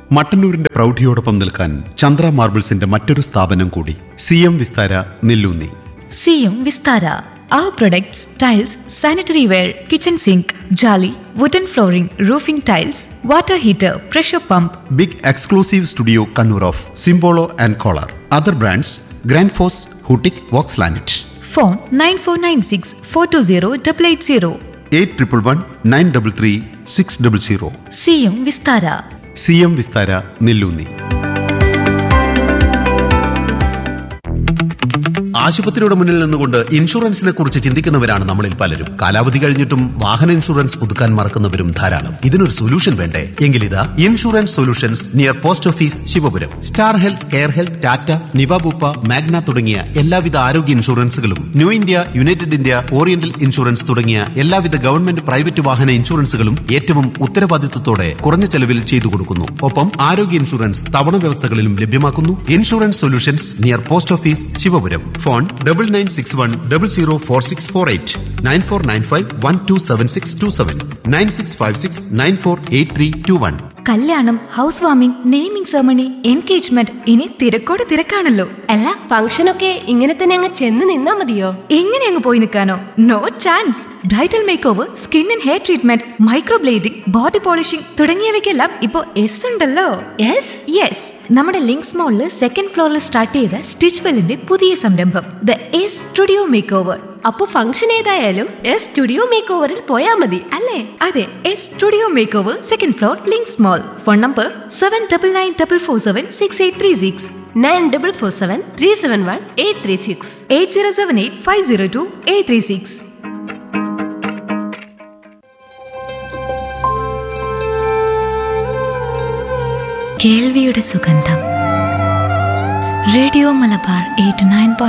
മട്ടന്നൂരിന്റെ പ്രൗഢിയോടൊപ്പം നിൽക്കാൻ ചന്ദ്ര മാർബിൾസിന്റെ മറ്റൊരു സ്ഥാപനം കൂടി സി എം വിസ്താര നെല്ലൂന്നി സിയും Vistara Our products, tiles, sanitary ware, kitchen sink, jolly, wooden flooring, roofing tiles, water heater, pressure pump, big exclusive studio Kannur of Simbolo and Kohler other brands Grundfos ഹൂട്ടിക് Vox ലാനറ്റ് phone 9496 420 880. Eight triple one nine double three six double zero സിയും Vistara C M Vistara Nelloonni ആശുപത്രിയുടെ മുന്നിൽ നിന്നുകൊണ്ട് ഇൻഷുറൻസിനെ കുറിച്ച് ചിന്തിക്കുന്നവരാണ് നമ്മളിൽ പലരും കാലാവധി കഴിഞ്ഞിട്ടും വാഹന ഇൻഷുറൻസ് പുതുക്കാൻ മറക്കുന്നവരും ധാരാളം ഇതിനൊരു സൊല്യൂഷൻ വേണ്ടേ എങ്കിലിതാ insurance solutions near post office Sivapuram star health care health Tata Niva Bupa Magna തുടങ്ങിയ എല്ലാവിധ ആരോഗ്യ ഇൻഷുറൻസുകളും new India united India oriental insurance തുടങ്ങിയ എല്ലാവിധ ഗവൺമെന്റ് പ്രൈവറ്റ് വാഹന ഇൻഷുറൻസുകളും ഏറ്റവും ഉത്തരവാദിത്വത്തോടെ കുറഞ്ഞ ചെലവിൽ ചെയ്തു കൊടുക്കുന്നു ഒപ്പം ആരോഗ്യ ഇൻഷുറൻസ് തവണ വ്യവസ്ഥകളിലും ലഭ്യമാക്കുന്നു insurance solutions near post office Sivapuram phone double nine six one double zero four six four eight nine four nine five one two seven six two seven nine six five six nine four eight three two one കല്യാണം house warming naming ceremony engagement ഇനി തിരക്കോട് തിരക്കാണല്ലോ അല്ല ഫംഗ്ഷനൊക്കെ ഇങ്ങനെ തന്നെ അങ്ങ് ചെന്ന് നിന്നാ മതിയോ എങ്ങനെ അങ്ങ് പോയി നിൽക്കാനോ no chance bridal makeover skin and hair treatment microblading body polishing തുടങ്ങിയവയ്ക്കെല്ലാം ഇപ്പോ എസ് ഉണ്ടല്ലോ യെസ് യെസ് നമ്മുടെ ലിങ്ക്സ് മോളില് സെക്കൻഡ് ഫ്ലോറിൽ സ്റ്റാർട്ട് ചെയ്ത സ്റ്റിച്ച് വെല്ലിന്റെ പുതിയ സംരംഭം the S studio makeover അപ്പൊ ഫംഗ്ഷൻ ഏതായാലും എസ് സ്റ്റുഡിയോ മേക്ക് ഓവറിൽ പോയാ മതി അല്ലേ അതെ S studio makeover second floor Links mall phone number seven double nine double four seven six eight three six nine double four seven three seven one eight three six eight zero seven eight five zero two eight three six കേൾവിയുടെ സുഗന്ധം radio Malabar eight nine